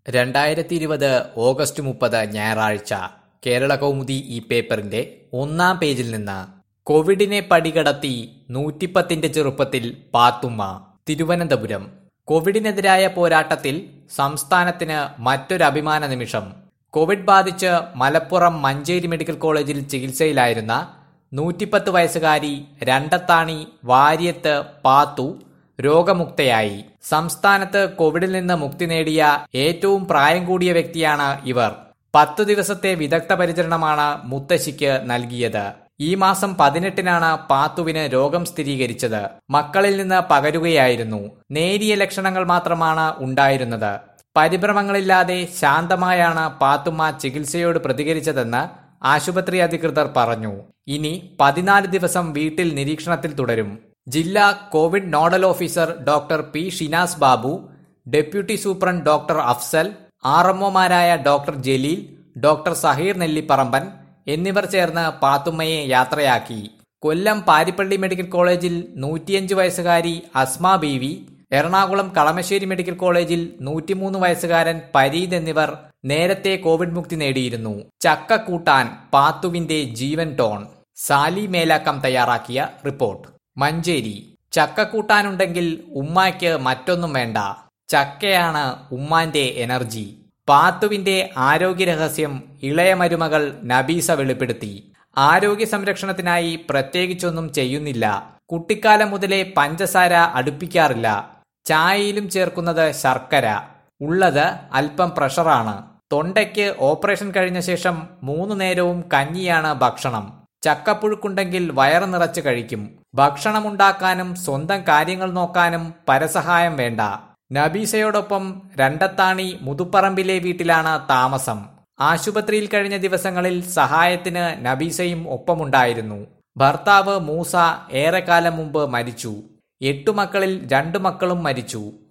രണ്ടായിരത്തി ഇരുപത് ഓഗസ്റ്റ് മുപ്പത് ഞായറാഴ്ച കേരള കൗമുദി ഈ പേപ്പറിന്റെ ഒന്നാം പേജിൽ നിന്ന് കോവിഡിനെ പടികടത്തി നൂറ്റിപ്പത്തിന്റെ ചെറുപ്പത്തിൽ പാത്തുമ്മ തിരുവനന്തപുരം കോവിഡിനെതിരായ പോരാട്ടത്തിൽ സംസ്ഥാനത്തിന് മറ്റൊരു അഭിമാന നിമിഷം കോവിഡ് ബാധിച്ച് മലപ്പുറം മഞ്ചേരി മെഡിക്കൽ കോളേജിൽ ചികിത്സയിലായിരുന്ന നൂറ്റിപ്പത്ത് വയസ്സുകാരി രണ്ടത്താണി വാര്യത്ത് പാത്തു രോഗമുക്തയായി സംസ്ഥാനത്ത് കോവിഡിൽ നിന്ന് മുക്തി നേടിയ ഏറ്റവും പ്രായം കൂടിയ വ്യക്തിയാണ് ഇവർ പത്തു ദിവസത്തെ വിദഗ്ധ പരിചരണമാണ് മുത്തശ്ശിക്ക് നൽകിയത് ഈ മാസം പതിനെട്ടിനാണ് പാത്തുവിന് രോഗം സ്ഥിരീകരിച്ചത് മക്കളിൽ നിന്ന് പകരുകയായിരുന്നു നേരിയ ലക്ഷണങ്ങൾ മാത്രമാണ് ഉണ്ടായിരുന്നത് പരിഭ്രമങ്ങളില്ലാതെ ശാന്തമായാണ് പാത്തുമ്മ ചികിത്സയോട് പ്രതികരിച്ചതെന്ന് ആശുപത്രി അധികൃതർ പറഞ്ഞു ഇനി പതിനാല് ദിവസം വീട്ടിൽ നിരീക്ഷണത്തിൽ തുടരും ജില്ലാ COVID nodal officer doctor P Shinas Babu deputy superintendent doctor Afsal R എംഒമാരായ ഡോക്ടർ ജലീൽ ഡോക്ടർ സഹീർ നെല്ലിപ്പറമ്പൻ എന്നിവർ ചേർന്ന് പാത്തുമ്മയെ യാത്രയാക്കി കൊല്ലം പാരിപ്പള്ളി മെഡിക്കൽ കോളേജിൽ നൂറ്റിയഞ്ച് വയസ്സുകാരി അസ്മ ബീവി എറണാകുളം കളമശ്ശേരി മെഡിക്കൽ കോളേജിൽ നൂറ്റിമൂന്ന് വയസ്സുകാരൻ പരീദ് എന്നിവർ നേരത്തെ കോവിഡ് മുക്തി നേടിയിരുന്നു ചക്ക കൂട്ടാൻ പാത്തുവിന്റെ ജീവൻ ടോൺ സാലി മേലാക്കം തയ്യാറാക്കിയ റിപ്പോർട്ട് മഞ്ചേരി ചക്ക കൂട്ടാനുണ്ടെങ്കിൽ ഉമ്മായ്ക്ക് മറ്റൊന്നും വേണ്ട ചക്കയാണ് ഉമ്മാന്റെ എനർജി പാത്തുവിന്റെ ആരോഗ്യ രഹസ്യം ഇളയ മരുമകൾ നബീസ വെളിപ്പെടുത്തി ആരോഗ്യ സംരക്ഷണത്തിനായി പ്രത്യേകിച്ചൊന്നും ചെയ്യുന്നില്ല കുട്ടിക്കാലം മുതലേ പഞ്ചസാര അടുപ്പിക്കാറില്ല ചായയിലും ചേർക്കുന്നത് ശർക്കര ഉള്ളത് അല്പം പ്രഷറാണ് തൊണ്ടയ്ക്ക് ഓപ്പറേഷൻ കഴിഞ്ഞ ശേഷം മൂന്നു നേരവും കഞ്ഞിയാണ് ഭക്ഷണം ചക്കപ്പുഴുക്കുണ്ടെങ്കിൽ വയറ് നിറച്ച് കഴിക്കും ഭക്ഷണമുണ്ടാക്കാനും സ്വന്തം കാര്യങ്ങൾ നോക്കാനും പരസഹായം വേണ്ട നബീസയോടൊപ്പം രണ്ടത്താണി മുതുപ്പറമ്പിലെ വീട്ടിലാണ് താമസം ആശുപത്രിയിൽ കഴിഞ്ഞ ദിവസങ്ങളിൽ സഹായത്തിന് നബീസയും ഒപ്പമുണ്ടായിരുന്നു ഭർത്താവ് മൂസ ഏറെക്കാലം മുമ്പ് മരിച്ചു എട്ടു മക്കളിൽ രണ്ടു മക്കളും മരിച്ചു